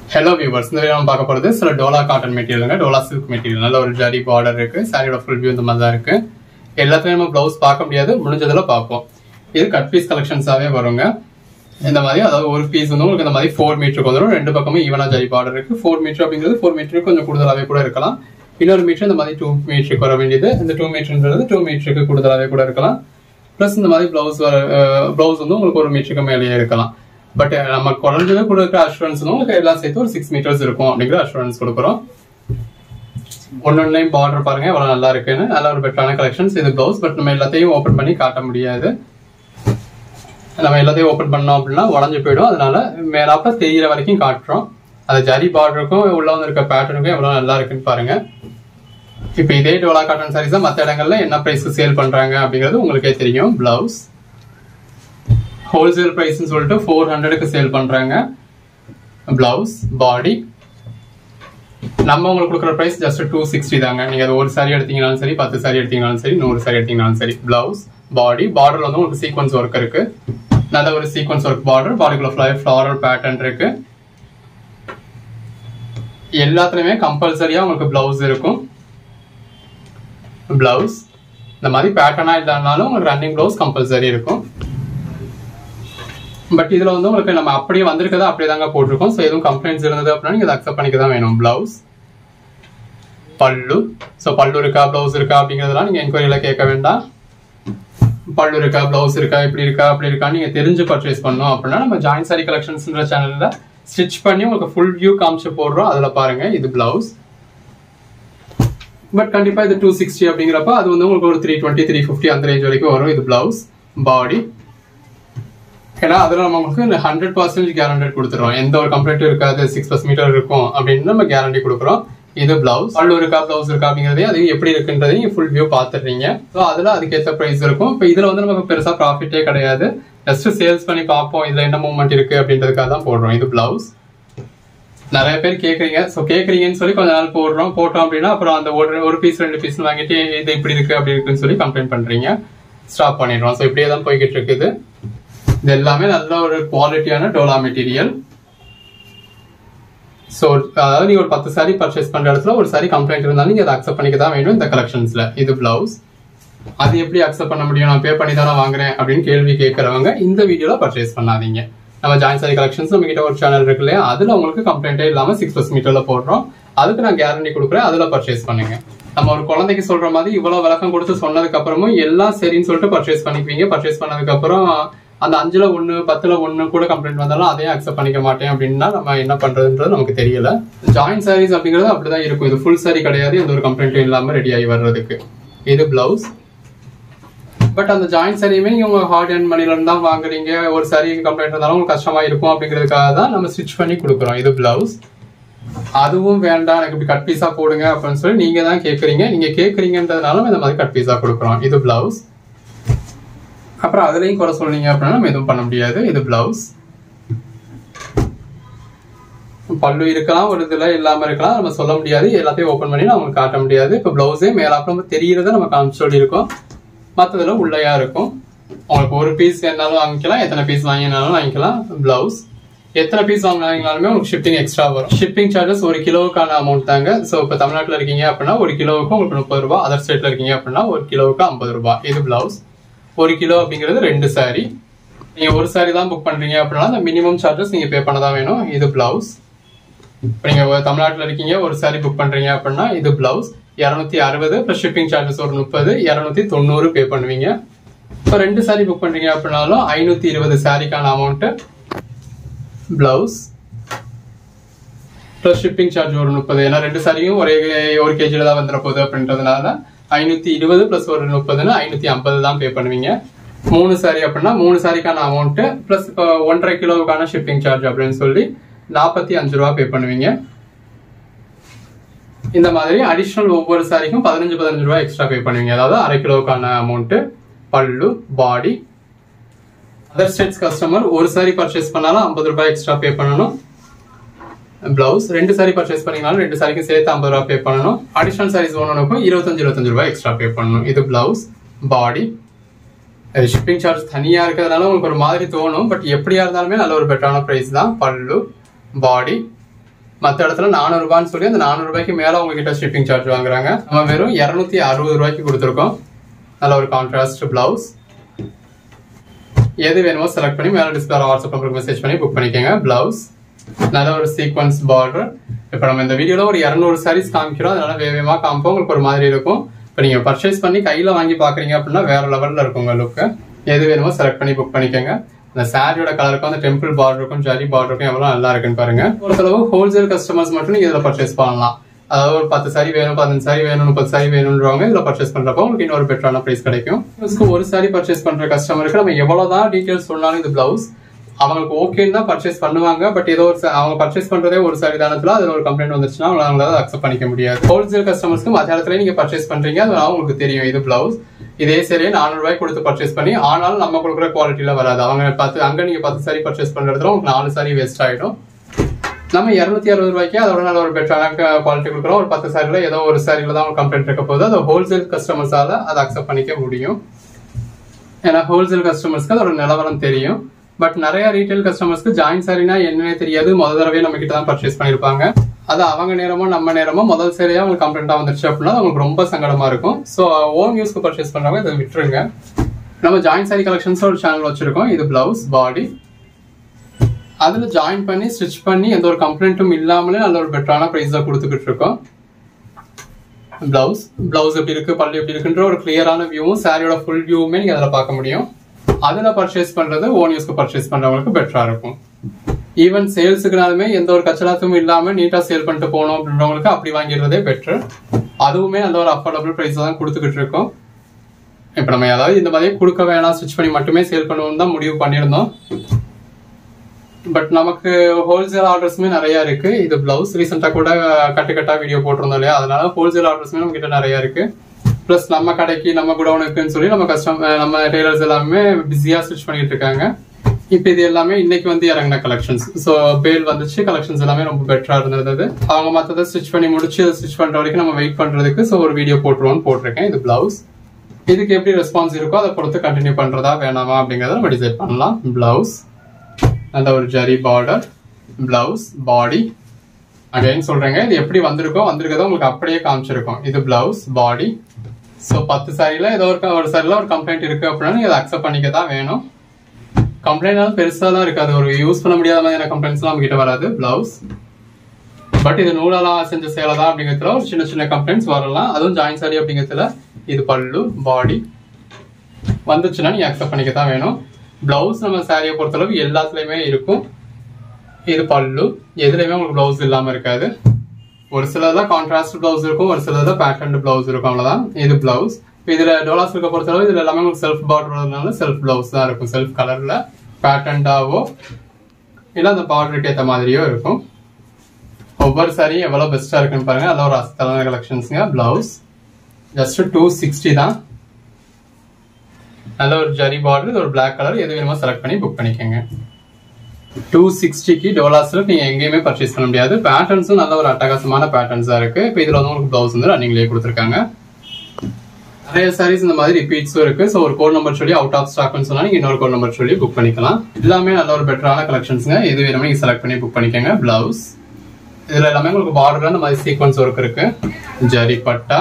hello viewers இந்த video நம்ம பார்க்க போகிறது சில டோலா காட்டன் மெட்டீரியலுங்க டோலா சில்க் மெட்டீரியல் நல்ல ஒரு ஜரி பார்டர் இருக்கு சாரியோட ஃபுல் வியூ இந்த மாதிரி தான் இருக்கு எல்லாத்துலயும் நம்ம ப்ளவுஸ் பார்க்க முடியாது முடிஞ்சதுல பார்ப்போம் இது கட் பீஸ் கலெக்ஷன்ஸாவே வருங்க இந்த மாதிரி அதாவது ஒரு பீஸ் வந்து உங்களுக்கு இந்த மாதிரி ஃபோர் மீட்டருக்கு வந்துடும் ரெண்டு பக்கமும் ஈவனா ஜரி பார்டர் இருக்கு ஃபோர் மீட்டர் அப்படிங்கிறது ஃபோர் மீட்டருக்கு கொஞ்சம் கூடுதலாவே கூட இருக்கலாம் இன்னொரு மீட்டர் இந்த மாதிரி டூ மீட்டருக்கு வர வேண்டியது இந்த டூ மீட்டர்ன்றது டூ மீட்டருக்கு கூடுதலாவே கூட இருக்கலாம் ப்ளஸ் இந்த மாதிரி பிளவுஸ் வர பிளவுஸ் வந்து உங்களுக்கு ஒரு மீட்டருக்கு மேலேயே இருக்கலாம் பட் நம்ம குறைஞ்சது கொடுக்குற அஷூரன்ஸ் வந்து உங்களுக்கு எல்லாம் சேர்த்து ஒரு சிக்ஸ் மீட்டர்ஸ் இருக்கும் அப்படிங்கிற அஷூரன்ஸ் கொடுக்குறோம் ஒன்னொன்னையும் பார்டர் பாருங்க எவ்வளவு நல்லா இருக்குன்னு நல்ல ஒரு பெட்டரான கலெக்ஷன்ஸ் இது பிளவுஸ் பட் நம்ம எல்லாத்தையும் ஓபன் பண்ணி காட்ட முடியாது நம்ம எல்லாத்தையும் ஓபன் பண்ணோம் அப்படின்னா உடஞ்சு போயிடும் அதனால மேலாப்ப தெரியிற வரைக்கும் காட்டுறோம் அது ஜரி பார்டருக்கும் உள்ள வந்து இருக்க பேட்டர்னுக்கும் எவ்வளவு நல்லா இருக்குன்னு பாருங்க இப்போ இதே டோலா காட்டன் சாரீஸ் மற்ற இடங்கள்ல என்ன பிரைஸ்க்கு சேல் பண்றாங்க அப்படிங்கிறது உங்களுக்கே தெரியும் பிளவுஸ் ஹோல்சேல் ப்ரைஸ்னு சொல்லிட்டு ஃபோர் ஹண்ட்ரடுக்கு சேல் பண்றாங்க பிளவுஸ் பாடி நம்ம உங்களுக்கு கொடுக்குற ப்ரைஸ் ஜஸ்ட் டூ சிக்ஸ்டி தாங்க நீங்க அது ஒரு சாரி எடுத்தீங்கனாலும் சரி பத்து சாரி எடுத்தீங்கனாலும் சரி நூறு சாரி எடுத்தீங்கனாலும் சரி பிளவுஸ் பாடி பார்டர்ல வந்து உங்களுக்கு சீக்வன்ஸ் ஒர்க் இருக்கு நல்ல ஒரு சீக்வன்ஸ் ஒர்க் பார்டர் பாடிக்குள்ள ஃபிளை ஃபிளாரல் பேட்டர்ன் இருக்கு எல்லாத்துலயுமே கம்பல்சரியா உங்களுக்கு பிளவுஸ் இருக்கும் பிளவுஸ் இந்த மாதிரி பேட்டர்னா இல்லைனாலும் உங்களுக்கு ரன்னிங் பிளவுஸ் கம்பல்சரி இருக்கும் பட் இதுல வந்து உங்களுக்கு நம்ம அப்படியே வந்திருக்கதா அப்படியே தாங்க போட்டிருக்கோம் ஸோ எதுவும் கம்ப்ளைண்ட்ஸ் இருந்தது அப்படின்னா நீங்க அதை அக்செப்ட் பண்ணிக்க தான் வேணும் பிளவுஸ் பல்லு ஸோ பல்லு இருக்கா பிளவுஸ் இருக்கா அப்படிங்கிறதெல்லாம் நீங்க என்கொயரியில கேட்க வேண்டாம் பல்லு இருக்கா பிளவுஸ் இருக்கா இப்படி இருக்கா அப்படி இருக்கா நீங்க தெரிஞ்சு பர்ச்சேஸ் பண்ணோம் அப்படின்னா நம்ம ஜாயின் சாரி கலெக்ஷன்ஸ்ன்ற சேனல்ல ஸ்டிச் பண்ணி உங்களுக்கு ஃபுல் வியூ காமிச்சு போடுறோம் அதுல பாருங்க இது பிளவுஸ் பட் கண்டிப்பா இது டூ சிக்ஸ்டி அப்படிங்கிறப்ப அது வந்து உங்களுக்கு ஒரு த்ரீ டுவெண்ட்டி த்ரீ ஃபிஃப்டி அந்த ரேஞ்ச் வரைக்கும் வரும் இது பிளவுஸ் பாடி ஏன்னா அதுல நம்ம உங்களுக்கு ஹண்ட்ரட் பர்சன்டேஜ் கேரண்டி கொடுத்துருவோம் எந்த ஒரு கம்ப்ளைண்ட்டும் இருக்காது சிக்ஸ் பஸ் மீட்டர் இருக்கும் அப்படின்னு நம்ம கேரண்டி கொடுக்குறோம் இது பிளவுஸ் பல்லு இருக்கா பிளவுஸ் இருக்கா அப்படிங்கறதையும் அது எப்படி இருக்குன்றதையும் ஃபுல் வியூ பாத்துறீங்க ஸோ அதுல அதுக்கேற்ற பிரைஸ் இருக்கும் இப்போ இதுல வந்து நமக்கு பெருசா ப்ராஃபிட்டே கிடையாது ஜஸ்ட் சேல்ஸ் பண்ணி பார்ப்போம் இதுல என்ன மூவ்மெண்ட் இருக்கு அப்படின்றதுக்காக தான் போடுறோம் இது பிளவுஸ் நிறைய பேர் கேக்குறீங்க ஸோ கேக்குறீங்கன்னு சொல்லி கொஞ்ச நாள் போடுறோம் போட்டோம் அப்படின்னா அப்புறம் அந்த ஒரு ஒரு பீஸ் ரெண்டு பீஸ் வாங்கிட்டு இது இப்படி இருக்கு அப்படி இருக்குன்னு சொல்லி கம்ப்ளைண்ட் பண்றீங்க ஸ்டாப் பண்ணிடுறோம் ஸோ இப்படியே தான் போய்கிட்டு இருக்குது இது எல்லாமே நல்ல ஒரு குவாலிட்டியான டோலா மெட்டீரியல் ஸோ அதாவது நீங்க ஒரு பத்து சாரி பர்ச்சேஸ் பண்ற இடத்துல ஒரு சாரி கம்ப்ளைண்ட் இருந்தாலும் நீங்க அதை அக்செப்ட் பண்ணிக்க தான் வேணும் இந்த கலெக்ஷன்ஸ்ல இது பிளவுஸ் அது எப்படி அக்செப்ட் பண்ண முடியும் நான் பே பண்ணி தானே வாங்குறேன் அப்படின்னு கேள்வி கேட்கறவங்க இந்த வீடியோல பர்ச்சேஸ் பண்ணாதீங்க நம்ம ஜாயின் சாரி கலெக்ஷன்ஸ் நம்ம கிட்ட ஒரு சேனல் இருக்கு இல்லையா அதுல உங்களுக்கு கம்ப்ளைண்டே இல்லாம சிக்ஸ் பஸ் மீட்டர்ல போடுறோம் அதுக்கு நான் கேரண்டி கொடுக்குறேன் அதுல பர்ச்சேஸ் பண்ணுங்க நம்ம ஒரு குழந்தைக்கு சொல்ற மாதிரி இவ்வளவு விளக்கம் கொடுத்து சொன்னதுக்கு அப்புறமும் எல்லாம் சரின்னு சொல்லிட்டு பர்ச்சேஸ் பண்ணிக்குவீங்க பர்ச்சேஸ் பண்ணதுக்கு அப்புறம் அந்த அஞ்சுல ஒண்ணு பத்துல ஒண்ணு கூட கம்ப்ளைண்ட் வந்தாலும் அதையும் அக்செப்ட் பண்ணிக்க மாட்டேன் அப்படின்னா நம்ம என்ன பண்றதுன்றது நமக்கு தெரியல ஜாயின் சாரீஸ் அப்படிங்கிறது அப்படிதான் இருக்கும் இது ஃபுல் சாரி கிடையாது எந்த ஒரு கம்ப்ளைண்ட்டும் இல்லாம ரெடி ஆகி வர்றதுக்கு இது பிளவுஸ் பட் அந்த ஜாயின் சாரியுமே நீங்க உங்க ஹார்ட் அண்ட் மணில இருந்து தான் வாங்குறீங்க ஒரு சாரி கம்ப்ளைண்ட் இருந்தாலும் உங்களுக்கு கஷ்டமா இருக்கும் அப்படிங்கிறதுக்காக தான் நம்ம ஸ்டிச் பண்ணி கொடுக்குறோம் இது பிளவுஸ் அதுவும் வேண்டாம் எனக்கு இப்படி கட் பீஸா போடுங்க அப்படின்னு சொல்லி நீங்க தான் கேக்குறீங்க நீங்க கேக்குறீங்கன்றதுனால இந்த மாதிரி கட் பீஸா கொடுக்குறோம் இது பிளவுஸ் அப்புறம் அதுலயும் குறை சொன்னீங்க அப்படின்னா நம்ம எதுவும் பண்ண முடியாது இது பிளவுஸ் பல்லு இருக்கலாம் ஒரு இதுல இல்லாம இருக்கலாம் நம்ம சொல்ல முடியாது எல்லாத்தையும் ஓபன் பண்ணி நான் உங்களுக்கு காட்ட முடியாது இப்ப பிளவுஸே மேலாப்புல தெரியறத நம்ம காமிச்சு சொல்லியிருக்கோம் மற்றதுல உள்ளயா இருக்கும் உங்களுக்கு ஒரு பீஸ் என்னாலும் வாங்கிக்கலாம் எத்தனை பீஸ் வாங்கினாலும் வாங்கிக்கலாம் பிளவுஸ் எத்தனை பீஸ் வாங்கினாலுமே உங்களுக்கு ஷிப்பிங் எக்ஸ்ட்ரா வரும் ஷிப்பிங் சார்ஜஸ் ஒரு கிலோவுக்கான அமௌண்ட் தாங்க ஸோ இப்போ தமிழ்நாட்டில் இருக்கீங்க அப்படின்னா ஒரு கிலோவுக்கு உங்களுக்கு முப்பது ரூபாய் அதர் ஸ்டேட்ல இருக்கீங்க அப்படின்னா ஒரு கிலோவுக்கு ஐம்பது ரூபாய் இது பிளவுஸ் ஒரு கிலோ அப்படிங்கிறது ரெண்டு சாரி நீங்க ஒரு சாரி தான் புக் பண்றீங்க அப்படின்னா அந்த மினிமம் சார்ஜஸ் நீங்க பே பண்ண தான் வேணும் இது பிளவுஸ் இப்போ நீங்க தமிழ்நாட்டில் இருக்கீங்க ஒரு சாரி புக் பண்றீங்க அப்படின்னா இது பிளவுஸ் இரநூத்தி அறுபது ப்ளஸ் ஷிப்பிங் சார்ஜஸ் ஒரு முப்பது இரநூத்தி தொண்ணூறு பே பண்ணுவீங்க இப்போ ரெண்டு சாரி புக் பண்றீங்க அப்படின்னாலும் ஐநூத்தி இருபது சாரிக்கான amount blouse plus shipping charge ஒரு முப்பது ஏன்னா ரெண்டு சாரியும் ஒரே ஒரு கேஜில தான் வந்துட போகுது அப்படின்றதுனால ஐநூத்தி இருபது பிளஸ் ஒரு முப்பதுன்னு ஐநூத்தி ஐம்பது தான் பே பண்ணுவீங்க மூணு சாரி அப்படின்னா மூணு சாரிக்கான அமௌண்ட் பிளஸ் இப்போ ஒன்றரை கிலோவுக்கான ஷிப்பிங் சார்ஜ் அப்படின்னு சொல்லி நாற்பத்தி அஞ்சு ரூபா பே பண்ணுவீங்க இந்த மாதிரி அடிஷ்னல் ஒவ்வொரு சாரிக்கும் பதினஞ்சு பதினஞ்சு ரூபாய் எக்ஸ்ட்ரா பே பண்ணுவீங்க அதாவது அரை கிலோவுக்கான amount pallu body other states customer ஒரு சாரி பர்ச்சேஸ் பண்ணாலும் ஐம்பது ரூபாய் எக்ஸ்ட்ரா பே பண்ணணும் பிளவுஸ் ரெண்டு சாரி பர்ச்சேஸ் பண்ணீங்கனாலும் ரெண்டு சாரிக்கு சேர்த்து ஐம்பது ரூபாய் பே பண்ணணும் அடிஷனல் சாரீஸ் ஒன்றுக்கும் இருபத்தஞ்சு இருபத்தஞ்சு ரூபாய் எக்ஸ்ட்ரா பே பண்ணணும் இது பிளவுஸ் பாடி ஷிப்பிங் சார்ஜ் தனியா இருக்கிறதுனால உங்களுக்கு ஒரு மாதிரி தோணும் பட் எப்படியா இருந்தாலுமே நல்ல ஒரு பெட்டரான பிரைஸ் தான் பல்லு பாடி மற்ற இடத்துல நானூறு ரூபான்னு சொல்லி அந்த நானூறு ரூபாய்க்கு மேல உங்ககிட்ட ஷிப்பிங் சார்ஜ் வாங்குறாங்க நம்ம வெறும் இருநூத்தி அறுபது ரூபாய்க்கு கொடுத்துருக்கோம் நல்ல ஒரு கான்ட்ராஸ்ட் பிளவுஸ் எது வேணுமோ செலக்ட் பண்ணி மேல டிஸ்பிளே வாட்ஸ்அப் நம்பருக்கு மெசேஜ் பண்ணி புக் பண்ணிக்கோங்க பிளவுஸ் நல்ல ஒரு சீக்வன்ஸ் பார்டர் இப்போ நம்ம இந்த வீடியோல ஒரு இரநூறு சாரீஸ் காமிக்கிறோம் அதனால வேகமா காமிப்போம் உங்களுக்கு ஒரு மாதிரி இருக்கும் இப்போ நீங்க பர்ச்சேஸ் பண்ணி கையில வாங்கி பாக்குறீங்க அப்படின்னா வேற லெவல்ல இருக்கும் உங்க லுக்கு எது வேணுமோ செலக்ட் பண்ணி புக் பண்ணிக்கோங்க அந்த சாரியோட கலருக்கும் அந்த டெம்பிள் பார்டருக்கும் ஜரி பார்டருக்கும் எவ்வளவு நல்லா இருக்குன்னு பாருங்க ஒரு சிலவு ஹோல்சேல் கஸ்டமர்ஸ் மட்டும் நீங்க இதுல பர்ச்சேஸ் பண்ணலாம் அதாவது ஒரு பத்து சாரி வேணும் பதினஞ்சு சாரி வேணும் முப்பது சாரி வேணும்ன்றவங்க இதுல பர்ச்சேஸ் பண்றப்போ உங்களுக்கு இன்னொரு பெட்டரான பிரைஸ் கிடைக்கும் இதுக்கு ஒரு சாரி பர்ச்சேஸ் பண்ற கஸ்டமருக்கு நம்ம எவ்வளவுதான் டீடைல்ஸ் சொன்னாலும் இது பிளவுஸ் அவங்களுக்கு ஓகேன்னு தான் பர்ச்சேஸ் பண்ணுவாங்க பட் ஏதோ ஒரு ச- அவங்க பர்ச்சேஸ் பண்றதே ஒரு சரிதானத்துல அதுல ஒரு கம்ப்ளைண்ட் வந்துச்சுன்னா அவங்களால அவங்களால அக்செப்ட் பண்ணிக்க முடியாது ஹோல்சேல் கஸ்டமர்ஸ்க்கு மற்ற இடத்துல நீங்க பர்ச்சேஸ் பண்றீங்க அதனால உங்களுக்கு தெரியும் இது பிளவுஸ் இதே சரியே நானூறு ரூபாய் கொடுத்து பர்ச்சேஸ் பண்ணி ஆனாலும் நம்ம கொடுக்குற குவாலிட்டியில வராது அவங்க பத்து அங்க நீங்க பத்து சாரி பர்ச்சேஸ் பண்ற இடத்துல உங்களுக்கு நாலு சாரி வேஸ்ட் ஆயிடும் நம்ம இருநூத்தி அறுபது ரூபாய்க்கு அதோட நல்ல ஒரு பெட்டரான குவாலிட்டி கொடுக்குறோம் ஒரு பத்து சாரில ஏதோ ஒரு சாரில தான் ஒரு கம்ப்ளைண்ட் இருக்க போது அது ஹோல்சேல் கஸ்டமர்ஸால அதை அக்செப்ட் பண்ணிக்க முடியும் ஏன்னா ஹோல்சேல் கஸ்டமர்ஸ்க்கு அதோட நிலவரம் தெரியும் பட் நிறைய ரீட்டைல் கஸ்டமர்ஸ்க்கு ஜாயின் சாரினா என்னன்னே தெரியாது முதல் தடவை நம்ம கிட்ட தான் பர்ச்சேஸ் பண்ணிருப்பாங்க அது அவங்க நேரமோ நம்ம நேரமோ முதல் சரியா உங்களுக்கு கம்ப்ளைண்டா வந்துருச்சு அப்படின்னா அது உங்களுக்கு ரொம்ப சங்கடமா இருக்கும் ஸோ ஓன் யூஸ்க்கு பர்ச்சேஸ் பண்றவங்க இதை விட்டுருங்க நம்ம ஜாயின் சாரி கலெக்ஷன்ஸ் ஒரு சேனல் வச்சிருக்கோம் இது பிளவுஸ் பாடி அதுல ஜாயின் பண்ணி ஸ்டிச் பண்ணி எந்த ஒரு கம்ப்ளைண்ட்டும் இல்லாமலே நல்ல ஒரு பெட்டரான பிரைஸ் தான் கொடுத்துக்கிட்டு இருக்கோம் பிளவுஸ் பிளவுஸ் எப்படி இருக்கு பல்லு எப்படி இருக்குன்ற ஒரு கிளியரான வியூவும் சாரியோட ஃபுல் வியூவுமே நீங்க அதில் பார்க்க முடியும் அதுல பர்ச்சேஸ் பண்றது ஓன் யூஸ்க்கு பர்ச்சேஸ் பண்றவங்களுக்கு பெட்டரா இருக்கும் ஈவன் சேல்ஸுக்குனாலுமே எந்த ஒரு கச்சலாத்தும் இல்லாம நீட்டா சேல் பண்ணிட்டு போகணும் அப்படின்றவங்களுக்கு அப்படி வாங்கிடுறதே பெட்டர் அதுவுமே நல்ல ஒரு அஃபோர்டபுள் பிரைஸ் தான் கொடுத்துக்கிட்டு இருக்கோம் இப்போ நம்ம ஏதாவது இந்த மாதிரி கொடுக்க வேணாம் ஸ்டிச் பண்ணி மட்டுமே சேல் பண்ணுவோம் தான் முடிவு பண்ணியிருந்தோம் பட் நமக்கு ஹோல்சேல் ஆர்டர்ஸுமே நிறைய இருக்கு இது பிளவுஸ் ரீசெண்டா கூட கட்டு கட்டா வீடியோ போட்டிருந்தோம் இல்லையா அதனால ஹோல்சேல் ஆர்டர்ஸுமே நம்ம கிட்ட நிறைய இருக்கு ப்ளஸ் நம்ம கடைக்கு நம்ம குடோனுக்குன்னு சொல்லி நம்ம கஸ்டம் நம்ம டெய்லர்ஸ் எல்லாமே பிஸியா ஸ்டிச் பண்ணிட்டு இருக்காங்க இப்போ இது எல்லாமே இன்னைக்கு வந்து இறங்கின கலெக்ஷன்ஸ் ஸோ பேல் வந்துச்சு கலெக்ஷன்ஸ் எல்லாமே ரொம்ப பெட்டரா இருந்தது அவங்க மற்றதை ஸ்டிச் பண்ணி முடிச்சு ஸ்டிச் பண்ற வரைக்கும் நம்ம வெயிட் பண்றதுக்கு ஸோ ஒரு வீடியோ போட்டுருவோம்னு போட்டிருக்கேன் இது பிளவுஸ் இதுக்கு எப்படி ரெஸ்பான்ஸ் இருக்கோ அதை பொறுத்து கண்டினியூ பண்றதா வேணாமா அப்படிங்கறத நம்ம டிசைட் பண்ணலாம் பிளவுஸ் நல்ல ஒரு zari border blouse body again சொல்றேங்க இது எப்படி வந்திருக்கோ வந்திருக்கதோ உங்களுக்கு அப்படியே காமிச்சிருக்கோம் இது பிளவுஸ் பாடி ஸோ பத்து சாரில ஏதோ ஒரு ஒரு சாரில ஒரு கம்ப்ளைண்ட் இருக்கு அப்படின்னா நீங்க அதை அக்செப்ட் பண்ணிக்க தான் வேணும் கம்ப்ளைண்ட் பெருசாலாம் இருக்காது ஒரு யூஸ் பண்ண முடியாத மாதிரியான கம்ப்ளைண்ட்ஸ்லாம் நம்ம கிட்ட வராது பிளவுஸ் பட் இது நூலெல்லாம் செஞ்ச சேலை தான் அப்படிங்கிறதுல ஒரு சின்ன சின்ன கம்ப்ளைண்ட்ஸ் வரலாம் அதுவும் ஜாயின் சாரி அப்படிங்கிறதுல இது பல்லு பாடி வந்துச்சுன்னா நீங்க அக்செப்ட் பண்ணிக்க தான் வேணும் பிளவுஸ் நம்ம சாரியை பொறுத்தளவு எல்லாத்துலயுமே இருக்கும் இது பல்லு எதுலயுமே உங்களுக்கு பிளவுஸ் இல்லாம இருக்காது ஒரு சிலதுல கான்ட்ராஸ்ட் பிளவுஸ் இருக்கும் ஒரு சிலதுல பேட்டர்ன் பிளவுஸ் இருக்கும் அவ்வளவுதான் இது பிளவுஸ் இதுல டோலாஸ் இருக்க பொறுத்தளவு இதுல எல்லாமே உங்களுக்கு செல்ஃப் பார்டர்னால செல்ஃப் பிளவுஸ் தான் இருக்கும் செல்ஃப் கலர்ல பேட்டர்ன்டாவோ இல்ல அந்த பார்டருக்கு ஏத்த மாதிரியோ இருக்கும் ஒவ்வொரு சாரியும் எவ்வளவு பெஸ்டா இருக்குன்னு பாருங்க அதெல்லாம் ஒரு அஸ்தலான கலெக்ஷன்ஸ்ங்க பிளவுஸ் ஜஸ்ட் டூ சிக்ஸ்டி தான் நல்ல ஒரு ஜரி பார்டர் இது ஒரு Black கலர் எது வேணுமோ செலக்ட் பண்ணி புக் பண்ணிக்கோங்க டூ சிக்ஸ்டிக்கு டோலாஸ்ல நீங்க எங்கேயுமே பர்ச்சேஸ் பண்ண முடியாது பேட்டர்ன்ஸும் நல்ல ஒரு அட்டகாசமான பேட்டர்ன்ஸா இருக்கு இப்போ இதுல வந்து உங்களுக்கு பிளவுஸ் வந்து ரன்னிங்லேயே கொடுத்துருக்காங்க நிறைய சாரீஸ் இந்த மாதிரி ரிப்பீட்ஸும் இருக்கு ஸோ ஒரு கோட் நம்பர் சொல்லி அவுட் ஆஃப் ஸ்டாக்னு சொன்னா நீங்க இன்னொரு கோட் நம்பர் சொல்லி புக் பண்ணிக்கலாம் எல்லாமே நல்ல ஒரு பெட்டரான கலெக்ஷன்ஸ்ங்க எது வேணுமோ நீங்க செலக்ட் பண்ணி புக் பண்ணிக்கோங்க பிளவுஸ் இதுல எல்லாமே உங்களுக்கு பார்டர்ல இந்த மாதிரி சீக்வன்ஸ் ஒர்க் இருக்கு ஜரி பட்டா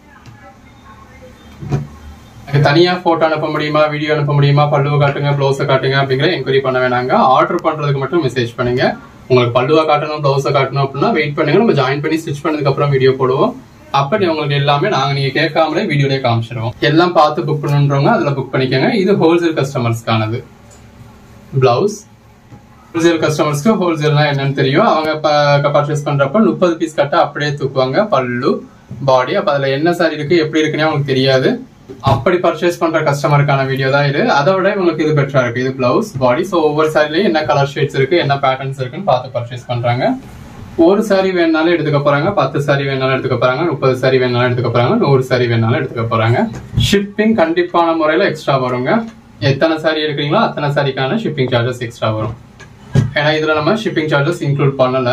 எனக்கு தனியா போட்டோ அனுப்ப முடியுமா வீடியோ அனுப்ப முடியுமா பல்லுவை காட்டுங்க ப்ளவுஸை காட்டுங்க அப்படிங்கிற என்கொயரி பண்ண வேணாங்க ஆர்டர் பண்றதுக்கு மட்டும் மெசேஜ் பண்ணுங்க உங்களுக்கு பல்லுவா காட்டணும் ப்ளவுஸை காட்டணும் அப்படின்னா வெயிட் பண்ணுங்க நம்ம ஜாயின் பண்ணி ஸ்டிச் பண்ணதுக்கு அப்புறம் வீடியோ போடுவோம் அப்ப நீ உங்களுக்கு எல்லாமே நாங்க நீங்க கேட்காமலே வீடியோலயே காமிச்சிருவோம் எல்லாம் பார்த்து புக் பண்ணணுன்றவங்க அதுல புக் பண்ணிக்கோங்க இது ஹோல்சேல் கஸ்டமர்ஸ்க்கானது பிளவுஸ் ஹோல்சேல் கஸ்டமர்ஸ்க்கு ஹோல்சேல்னா என்னன்னு தெரியும் அவங்க பர்ச்சேஸ் பண்றப்ப முப்பது பீஸ் கட்ட அப்படியே தூக்குவாங்க பல்லு பாடி அப்ப அதுல என்ன சாரி இருக்கு எப்படி இருக்குன்னே அவங்களுக்கு தெரியாது அப்படி பர்ச்சேஸ் பண்ற கஸ்டமருக்கான வீடியோ தான் இது அதை விட உங்களுக்கு இது பெட்டரா இருக்கு இது பிளவுஸ் பாடி ஸோ ஒவ்வொரு சாரிலையும் என்ன கலர் ஷேட்ஸ் இருக்கு என்ன பேட்டர்ன்ஸ் இருக்குன்னு பார்த்து பர்ச்சேஸ் பண்றாங்க ஒரு சாரி வேணாலும் எடுத்துக்க போறாங்க பத்து சாரி வேணாலும் எடுத்துக்க போறாங்க முப்பது சாரி வேணாலும் எடுத்துக்க போறாங்க நூறு சாரி வேணாலும் எடுத்துக்க போறாங்க ஷிப்பிங் கண்டிப்பான முறையில எக்ஸ்ட்ரா வருங்க எத்தனை சாரி எடுக்கிறீங்களோ அத்தனை சாரிக்கான ஷிப்பிங் சார்ஜஸ் எக்ஸ்ட்ரா வரும் ஏன்னா இதுல நம்ம ஷிப்பிங் சார்ஜஸ் இன்க்ளூட் பண்ணல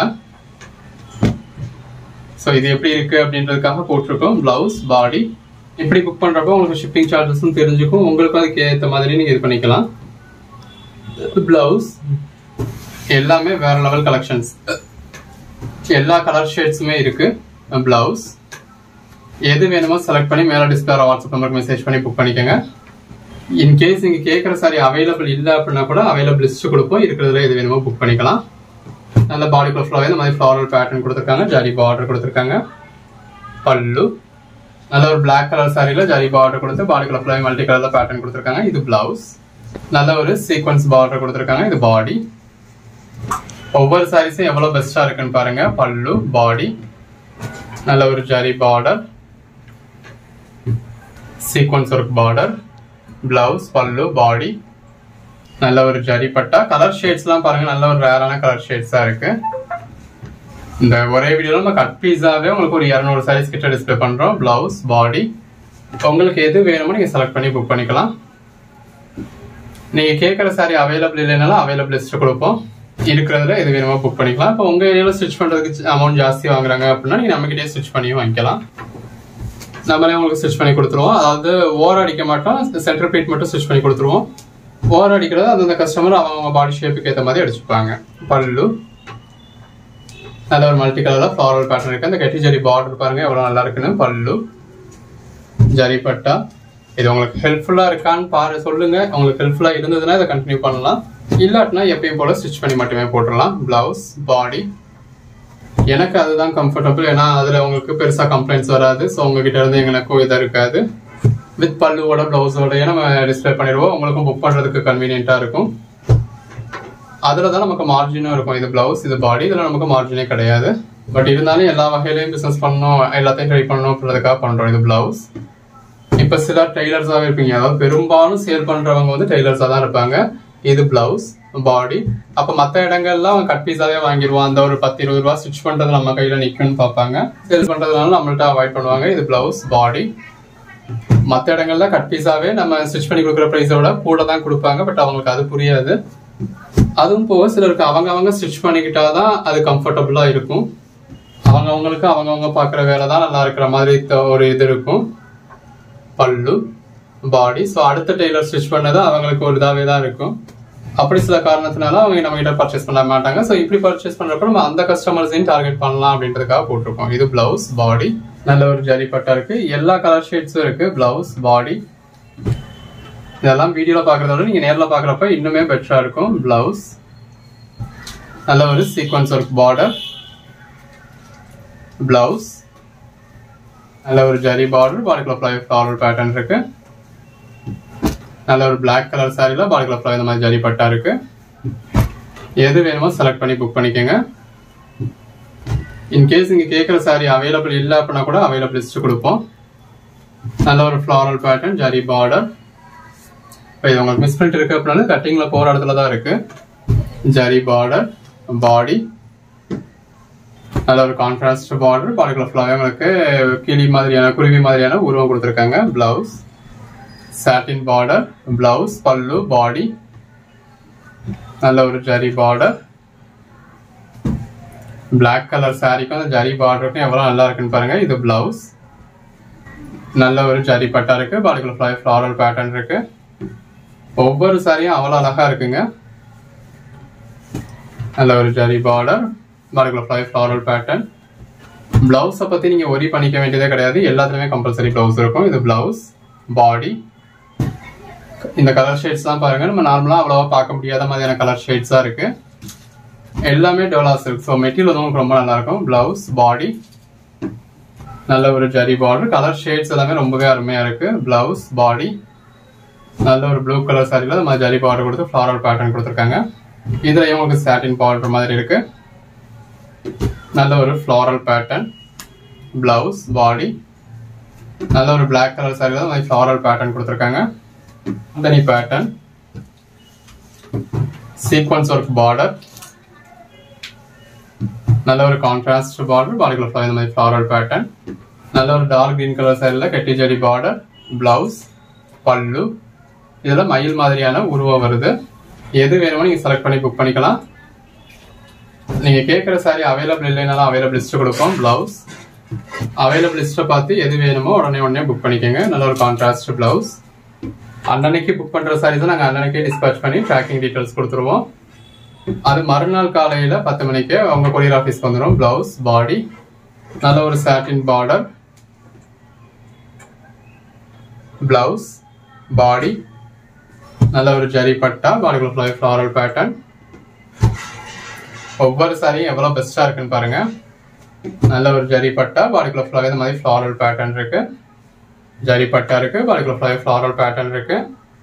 ஸோ இது எப்படி இருக்கு அப்படின்றதுக்காக போட்டிருக்கோம் பிளவுஸ் பாடி இப்படி புக் பண்றப்போ உங்களுக்கு ஷிப்பிங் சார்ஜஸும் தெரிஞ்சுக்கும் உங்களுக்கும் அதுக்கு ஏற்ற மாதிரி நீங்க இது பண்ணிக்கலாம் பிளவுஸ் எல்லாமே வேற லெவல் கலெக்ஷன்ஸ் எல்லா கலர் ஷேட்ஸுமே இருக்கு பிளவுஸ் எது வேணுமோ செலக்ட் பண்ணி மேலே டிஸ்பிளே வாட்ஸ்அப் நம்பருக்கு மெசேஜ் பண்ணி புக் பண்ணிக்கோங்க இன்கேஸ் நீங்க கேட்குற சாரி அவைலபிள் இல்லை அப்படின்னா கூட அவைலபிள் லிஸ்ட் கொடுப்போம் இருக்கிறதுல எது வேணுமோ புக் பண்ணிக்கலாம் நல்ல பாடிக்குள்ள ஃப்ளவர் இந்த மாதிரி ஃப்ளாரல் பேட்டர்ன் கொடுத்துருக்காங்க ஜரி பார்டர் கொடுத்துருக்காங்க பல்லு நல்ல ஒரு பிளாக் கலர் சாரியில ஜரி பார்டர் கொடுத்து பாடிக்குள்ள ஃப்ளவர் மல்டி கலர்ல பேட்டர்ன் கொடுத்துருக்காங்க இது பிளவுஸ் நல்ல ஒரு சீக்வன்ஸ் பார்டர் கொடுத்துருக்காங்க இது பாடி ஒவ்வொரு சாரீஸும் எவ்வளவு பெஸ்டா இருக்குன்னு பாருங்க பல்லு பாடி நல்ல ஒரு zari border sequence work border blouse pallu body நல்ல ஒரு ஜரி பட்டா கலர் ஷேட்ஸ்லாம் பாருங்க நல்ல ஒரு ரேரான கலர் ஷேட்ஸா இருக்கு இந்த ஒரே வீடியோல நம்ம கட் பீஸாவே உங்களுக்கு ஒரு இரநூறு சைஸ் கிட்ட டிஸ்பிளே பண்றோம் பிளவுஸ் பாடி உங்களுக்கு எது வேணுமோ நீங்க செலக்ட் பண்ணி புக் பண்ணிக்கலாம் நீங்க கேட்குற சாரி அவைலபிள் இல்லைனாலும் அவைலபிள் லிஸ்ட் கொடுப்போம் இருக்கிறதுல எது வேணுமோ புக் பண்ணிக்கலாம் இப்போ உங்க ஏரியால ஸ்டிச் பண்றதுக்கு அமௌண்ட் ஜாஸ்தி வாங்குறாங்க அப்படின்னா நீங்க நம்ம கிட்டே ஸ்டிச் பண்ணியும் வாங்கிக்கலாம் நம்மளே உங்களுக்கு ஸ்டிச் பண்ணி கொடுத்துருவோம் அதாவது ஓவர் அடிக்க மாட்டோம் சென்டர் பீட் மட்டும் ஸ்டிச் பண்ணி கொடுத்துருவோம் ஓவர் அடிக்கிறது அந்தந்த கஸ்டமர் அவங்க பாடி ஷேப்புக்கு ஏற்ற மாதிரி அடிச்சுப்பாங்க பல்லு நல்ல ஒரு மல்டி கலர்ல ஃப்ளாரல் பேட்டர்ன் இருக்கு அந்த கெட்டி ஜரி பார்டர் பாருங்க எவ்வளவு நல்லா இருக்குன்னு பல்லு ஜரி பட்டா இது உங்களுக்கு ஹெல்ப்ஃபுல்லா இருக்கான்னு பாரு சொல்லுங்க உங்களுக்கு ஹெல்ப்ஃபுல்லா இருந்ததுன்னா இதை கண்டினியூ பண்ணலாம் இல்லாட்டினா எப்பயும் போல ஸ்டிச் பண்ணி மட்டுமே போட்டுடலாம் பிளவுஸ் பாடி எனக்கு அதுதான் கம்ஃபர்டபுள் ஏன்னா அதுல உங்களுக்கு பெருசா கம்ப்ளைண்ட்ஸ் வராது ஸோ உங்ககிட்ட இருந்து எங்களுக்கும் இதாக இருக்காது வித் பல்லுவோட பிளவுஸோடய நம்ம டிஸ்பிளே பண்ணிடுவோம் உங்களுக்கும் புக் பண்றதுக்கு கன்வீனியன்ட்டா இருக்கும் அதுல தான் நமக்கு மார்ஜினும் இருக்கும் இது பிளவுஸ் இது பாடி இதுல நமக்கு மார்ஜினே கிடையாது பட் இருந்தாலும் எல்லா வகையிலையும் பிசினஸ் பண்ணணும் எல்லாத்தையும் ட்ரை பண்ணணும் அப்படின்றதுக்காக பண்றோம் இது பிளவுஸ் இப்ப சில டெய்லர்ஸாவே இருப்பீங்க அதாவது பெரும்பாலும் சேல் பண்றவங்க வந்து டெய்லர்ஸா தான் இருப்பாங்க இது பிளவுஸ் பாடி அப்ப மத்த இடங்கள்ல அவன் கட் பீஸாவே வாங்கிடுவான் அந்த ஒரு பத்து இருபது ரூபா ஸ்டிச் பண்றது நம்ம கையில நிக்கும்னு பார்ப்பாங்க சேல் பண்றதுனால நம்மள்ட்ட அவாய்ட் பண்ணுவாங்க இது பிளவுஸ் பாடி மத்த இடங்கள்ல கட் பீஸாவே நம்ம ஸ்டிச் பண்ணி கொடுக்குற ப்ரைஸோட கூட தான் கொடுப்பாங்க பட் அவங்களுக்கு அது புரியாது அதுவும் போக சிலருக்கு அவங்க அவங்க ஸ்டிச் பண்ணிக்கிட்டாதான் அது கம்ஃபர்டபுளா இருக்கும் அவங்க அவங்களுக்கு அவங்கவங்க பாக்குற வேலை தான் நல்லா இருக்கிற மாதிரி த- ஒரு இது இருக்கும் பல்லு பாடி ஸோ அடுத்த டெய்லர் ஸ்டிச் பண்ணது அவங்களுக்கு ஒரு இதாவே தான் இருக்கும் அப்படி சில காரணத்தினால அவங்க நம்ம கிட்ட பர்ச்சேஸ் பண்ண மாட்டாங்க ஸோ இப்படி பர்ச்சேஸ் பண்றப்ப நம்ம அந்த கஸ்டமர்ஸையும் டார்கெட் பண்ணலாம் அப்படின்றதுக்காக போட்டிருக்கோம் இது பிளவுஸ் பாடி நல்ல ஒரு ஜரி பட்டா இருக்கு எல்லா கலர் ஷேட்ஸும் இருக்கு பிளவுஸ் பாடி இதெல்லாம் வீடியோல பாக்குறத விட நீங்க நேர்ல பாக்குறப்ப இன்னுமே பெட்டரா இருக்கும் பிளவுஸ் நல்ல ஒரு சீக்வன்ஸ் ஒர்க் பார்டர் பிளவுஸ் நல்ல ஒரு ஜரி பார்டர் பாடிக்குள்ள ஃப்ளை ஃப்ளாரல் பேட்டர்ன் இருக்கு நல்ல ஒரு Black கலர் சாரில பாடிக்குள்ள ஃப்ளை இந்த மாதிரி ஜரி பட்டா இருக்கு எது வேணுமோ செலக்ட் பண்ணி புக் பண்ணிக்கோங்க இன்கேஸ் நீங்க கேட்குற சாரி அவைலபிள் இல்லை அப்படின்னா கூட அவைலபிள் லிஸ்ட் கொடுப்போம் நல்ல ஒரு ஃப்ளாரல் பேட்டர்ன் ஜரி பார்டர் இப்போ இது உங்களுக்கு மிஸ் பண்ணிட்டு இருக்கு அப்படின்னா கட்டிங்ல போற இடத்துல தான் இருக்கு ஜரி பார்டர் பாடி நல்ல ஒரு கான்ட்ராஸ்ட் பார்டர் பாடிக்குள்ள ஃபுல்லாகவே உங்களுக்கு கிளி மாதிரியான குருவி மாதிரியான உருவம் கொடுத்துருக்காங்க பிளவுஸ் சாட்டின் பார்டர் பிளவுஸ் பல்லு பாடி நல்ல ஒரு ஜரி பார்டர் Black கலர் சாரிக்கும் அந்த ஜரி பார்டருக்கும் எவ்வளவு நல்லா இருக்குன்னு பாருங்க இது பிளவுஸ் நல்ல ஒரு ஜரி பட்டா இருக்கு பாடிக்குள்ள ஃப்ளை ஃப்ளாரல் பேட்டர்ன் இருக்கு ஒவ்வொரு சாரியும் அவ்வளவு அழகா இருக்குங்க நல்ல ஒரு ஜரி பார்டர் பாடிக்குள்ள ஃப்ளை ஃப்ளாரல் பேட்டர்ன் பிளவுஸை பத்தி நீங்க ஒரி பண்ணிக்க வேண்டியதே கிடையாது எல்லாத்துலயுமே கம்பல்சரி பிளவுஸ் இருக்கும் இது பிளவுஸ் பாடி இந்த கலர் ஷேட்ஸ் தான் பாருங்க நம்ம நார்மலா அவ்வளவா பார்க்க முடியாத மாதிரியான கலர் ஷேட்ஸா இருக்கு எல்லாமே டோலா சில்க் ஸோ மெட்டீரியல் வந்து உங்களுக்கு ரொம்ப நல்லா இருக்கும் பிளவுஸ் பாடி நல்ல ஒரு ஜரி பார்டர் கலர் ஷேட்ஸ் எல்லாமே ரொம்பவே அருமையா இருக்கு பிளவுஸ் பாடி நல்ல ஒரு ப்ளூ கலர் சாரில நம்ம ஜரி பார்டர் கொடுத்து ஃப்ளாரல் பேட்டர்ன் கொடுத்துருக்காங்க இதுல உங்களுக்கு சாட்டின் பார்டர் மாதிரி இருக்கு நல்ல ஒரு ஃப்ளாரல் பேட்டர்ன் பிளவுஸ் பாடி நல்ல ஒரு Black கலர் சாரில இந்த மாதிரி ஃப்ளாரல் பேட்டர்ன் கொடுத்துருக்காங்க தனி பேட்டர்ன் சீக்வன்ஸ் ஒர்க் பார்டர் நல்ல ஒரு கான்ட்ராஸ்ட் பார்டர் பாடிக்குள்ள ஃபுல்லாக இந்த மாதிரி ஃப்ளாரல் பேட்டர்ன் நல்ல ஒரு டார்க் கிரீன் கலர் சைடில் கெட்டி ஜடி பார்டர் பிளவுஸ் பல்லு இதில் மயில் மாதிரியான உருவம் வருது எது வேணுமோ நீங்கள் செலக்ட் பண்ணி புக் பண்ணிக்கலாம் நீங்கள் கேட்குற சாரி அவைலபிள் இல்லைனாலும் அவைலபிள் லிஸ்ட் கொடுப்போம் பிளவுஸ் அவைலபிள் லிஸ்ட்டை பார்த்து எது வேணுமோ உடனே உடனே புக் பண்ணிக்கோங்க நல்ல ஒரு கான்ட்ராஸ்ட் பிளவுஸ் அன்னன்னைக்கு புக் பண்ணுற சாரீஸ் நாங்கள் அன்னன்னைக்கே டிஸ்பேச் பண்ணி ட்ராக்கிங் டீட்டெயில்ஸ் கொடுத்துருவோம் அது மறுநாள் காலையில பத்து மணிக்கு உங்க கொரியர் ஆஃபீஸ்க்கு வந்துடும் பிளவுஸ் பாடி நல்ல ஒரு சாட்டின் பார்டர் பிளவுஸ் பாடி நல்ல ஒரு ஜரி பட்டா பாடிக்குள்ள ஃப்ளாரல் பேட்டர்ன் ஒவ்வொரு சாரியும் எவ்வளவு பெஸ்டா இருக்குன்னு பாருங்க நல்ல ஒரு ஜரி பட்டா பாடிக்குள்ள ஃபுல்லாக இந்த மாதிரி ஃப்ளாரல் பேட்டர்ன் இருக்கு ஜரி பட்டா இருக்கு பாடிக்குள்ள ஃபுல்லாக ஃப்ளாரல் பேட்டர்ன் இருக்கு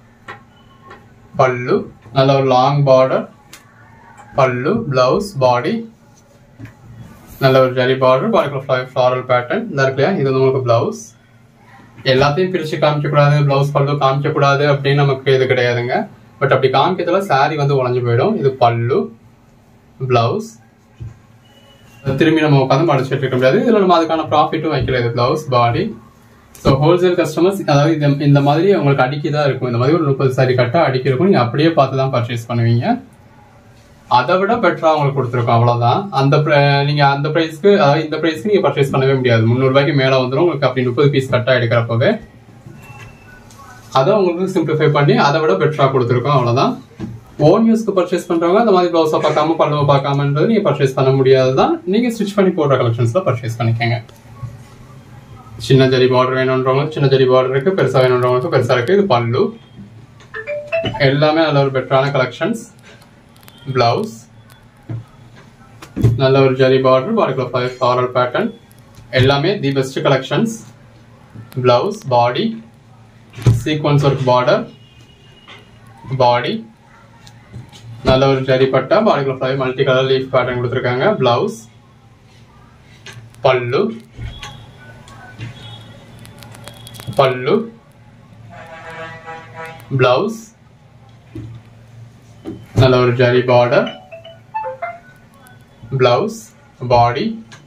பல்லு நல்ல ஒரு long border pallu blouse body நல்ல ஒரு ஜரி பார்டர் பாடிக்குள்ள ஃபுல்லாக ஃப்ளாரல் பேட்டர்ன் இந்த இருக்கு இல்லையா இது வந்து உங்களுக்கு பிளவுஸ் எல்லாத்தையும் பிரிச்சு காமிக்க கூடாது பிளவுஸ் பல்லு காமிக்க கூடாது அப்படின்னு நமக்கு இது கிடையாதுங்க பட் அப்படி காமிக்கிறதுல saree வந்து உடஞ்சு போயிடும் இது பல்லு பிளவுஸ் திரும்பி நம்ம உட்காந்து மடிச்சிட்டு இருக்க முடியாது இதுல நம்ம அதுக்கான ப்ராஃபிட்டும் வைக்கல இது blouse body so wholesale customers அதாவது இந்த இந்த மாதிரி உங்களுக்கு அடிக்கி தான் இருக்கும் இந்த மாதிரி ஒரு முப்பது சாரி கட்டா அடிக்கி இருக்கும் நீங்க அப்படியே பார்த்து தான் பர்ச்சேஸ் பண்ணுவீங்க அதை விட பெட்டரா உங்களுக்கு கொடுத்துருக்கோம் அவ்வளவுதான் அந்த pri- நீங்க அந்த பிரைஸ்க்கு அதாவது இந்த பிரைஸ்க்கு நீங்க பர்ச்சேஸ் பண்ணவே முடியாது முந்நூறு ரூபாய்க்கு மேல வந்துடும் உங்களுக்கு அப்படி முப்பது பீஸ் கட்டா எடுக்கிறப்பவே அதை உங்களுக்கு சிம்பிளிஃபை பண்ணி அதை விட பெட்டரா கொடுத்துருக்கோம் அவ்வளவுதான் ஓன் யூஸ்க்கு பர்ச்சேஸ் பண்றவங்க அந்த மாதிரி பிளவுஸை பார்க்காம பல்லுவை பார்க்காமன்றது நீங்க பர்ச்சேஸ் பண்ண முடியாதுதான் நீங்க ஸ்டிச் பண்ணி போடுற கலெக்ஷன்ஸ்ல பர்ச்சேஸ் பண்ணிக்கங்க சின்ன ஜரி பார்டர் வேணுன்றவங்களுக்கு சின்ன ஜரி பார்டர் இருக்கு பெருசா வேணுன்றவங்களுக்கு பெருசா இருக்கு இது பல்லு எல்லாமே நல்ல ஒரு பெட்டரான கலெக்ஷன்ஸ் பிளவுஸ் நல்ல ஒரு ஜரி பார்டர் பார்க்கல ஃபைவ் ஃப்ளாரல் பேட்டர்ன் எல்லாமே the best collections blouse body sequins work border body நல்ல ஒரு ஜரி பட்டா பாடிக்குள்ள five multi colour leaf pattern கொடுத்துருக்காங்க பிளவுஸ் பல்லு பல்லு பிளவுஸ் நல்ல ஒரு ஜரி பார்டர் பிளவுஸ் பாடி